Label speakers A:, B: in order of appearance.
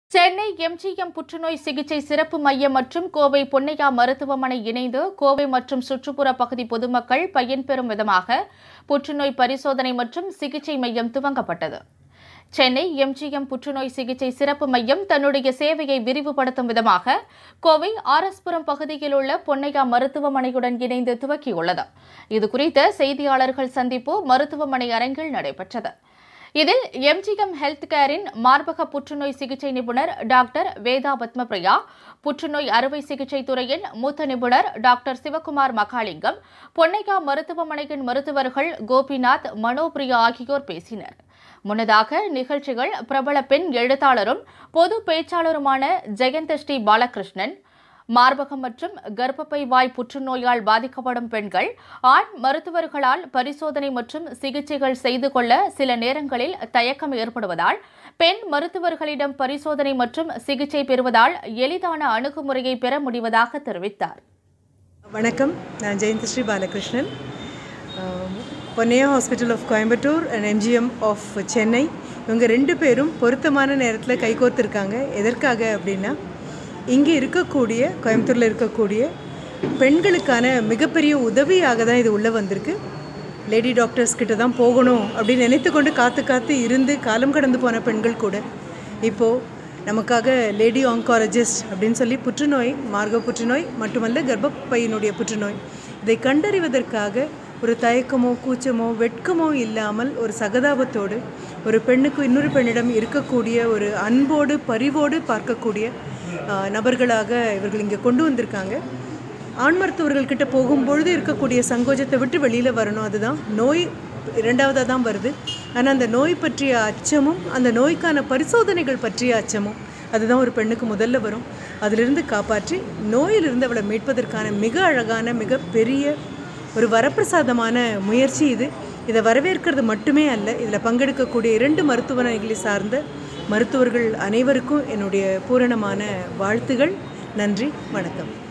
A: Chennai MGM புற்றுநோய் சிகிச்சை சிறப்பு மையம் மற்றும் கோவை பொன்னையா மருத்துவமனை இணைந்து கோவை மற்றும் சுற்றுப்புற பகுதி பொதுமக்கள் பயன்பெறும் விதமாக புற்றுநோய் பரிசோதனை மற்றும் சிகிச்சை மையம் துவங்கப்பட்டது சென்னை எம்ஜிஎம் புற்றுநோய் சிகிச்சை சிறப்பு மையம் தன்னுடைய சேவையை விரிவுபடுத்தும் விதமாக கோவை ஆர்எஸ்புரம் பகுதியில் உள்ள பொன்னையா மருத்துவமனையுடன் இணைந்து துவக்கியுள்ளது இதுகுறித்த செய்தியாளர்கள் சந்திப்பு மருத்துவமனை அரங்கில் நடைபெற்றது இதில் எம்ஜிஎம் ஹெல்த் கேரின் மார்பக புற்றுநோய் சிகிச்சை நிபுணர் டாக்டர் வேதா பத்மபிரியா புற்றுநோய் அறுவை சிகிச்சை துறையின் மூத்த நிபுணர் டாக்டர் சிவகுமார் மகாலிங்கம் பொன்னையா மருத்துவமனையின் மருத்துவர்கள் கோபிநாத் மனோபிரியா ஆகியோர் பேசினர் முன்னதாக நிகழ்ச்சிகள் பிரபல பெண் எழுத்தாளரும் பொது பேச்சாளருமான ஜெயந்த ஸ்ரீ பாலகிருஷ்ணன் மார்பகம் மற்றும் கர்ப்பப்பை வாய் புற்றுநோயால் பாதிக்கப்படும் பெண்கள் ஆண் மருத்துவர்களால் பரிசோதனை மற்றும் சிகிச்சைகள் செய்து கொள்ள சில நேரங்களில் தயக்கம் ஏற்படுவதால் பெண் மருத்துவர்களிடம் பரிசோதனை மற்றும் சிகிச்சை பெறுவதால் எளிதான அணுகுமுறையை பெற முடிவதாக தெரிவித்தார்
B: வணக்கம் நான் ஜெயந்தி பாலகிருஷ்ணன் ஆம், Ponnaiya hospital of Coimbatore and MGM of Chennai இவங்க ரெண்டு பேரும் பொருத்தமான நேரத்தில் கைகோர்த்துருக்காங்க எதற்காக அப்படின்னா இங்கே இருக்கக்கூடிய கோயம்புத்தூரில் இருக்கக்கூடிய பெண்களுக்கான மிகப்பெரிய உதவியாக தான் இது உள்ளே வந்திருக்கு லேடி டாக்டர்ஸ் கிட்ட தான் போகணும் அப்படின்னு நினைத்து கொண்டு காத்து காத்து இருந்து காலம் கடந்து போன பெண்கள் கூட இப்போது நமக்காக லேடி ஆங்காலஜிஸ்ட் அப்படின்னு சொல்லி புற்றுநோய் மார்க புற்றுநோய் மட்டுமல்ல கர்ப்பப்பையினுடைய புற்றுநோய் இதை கண்டறிவதற்காக ஒரு தயக்கமோ கூச்சமோ வெட்கமோ இல்லாமல் ஒரு சகதாபத்தோடு ஒரு பெண்ணுக்கு இன்னொரு பெண்ணிடம் இருக்கக்கூடிய ஒரு அன்போடு பரிவோடு பார்க்கக்கூடிய ஆஹ், நபர்களாக இவர்கள் இங்கே கொண்டு வந்திருக்காங்க ஆண் மருத்துவர்கள்கிட்ட போகும்பொழுது இருக்கக்கூடிய சங்கோஜத்தை விட்டு வெளியில் வரணும் அதுதான் நோய் இரண்டாவதாக தான் வருது ஆனால் அந்த நோய் பற்றிய அச்சமும் அந்த நோய்க்கான பரிசோதனைகள் பற்றிய அச்சமும் அதுதான் ஒரு பெண்ணுக்கு முதல்ல வரும் அதிலிருந்து காப்பாற்றி நோயிலிருந்து அவளை மீட்பதற்கான மிக அழகான மிக பெரிய ஒரு வரப்பிரசாதமான முயற்சி இது இதை வரவேற்கிறது மட்டுமே அல்ல இதில் பங்கெடுக்கக்கூடிய இரண்டு மருத்துவமனைகளை சார்ந்த மருத்துவர்கள் அனைவருக்கும் என்னுடைய பூரணமான வாழ்த்துகள் நன்றி வணக்கம்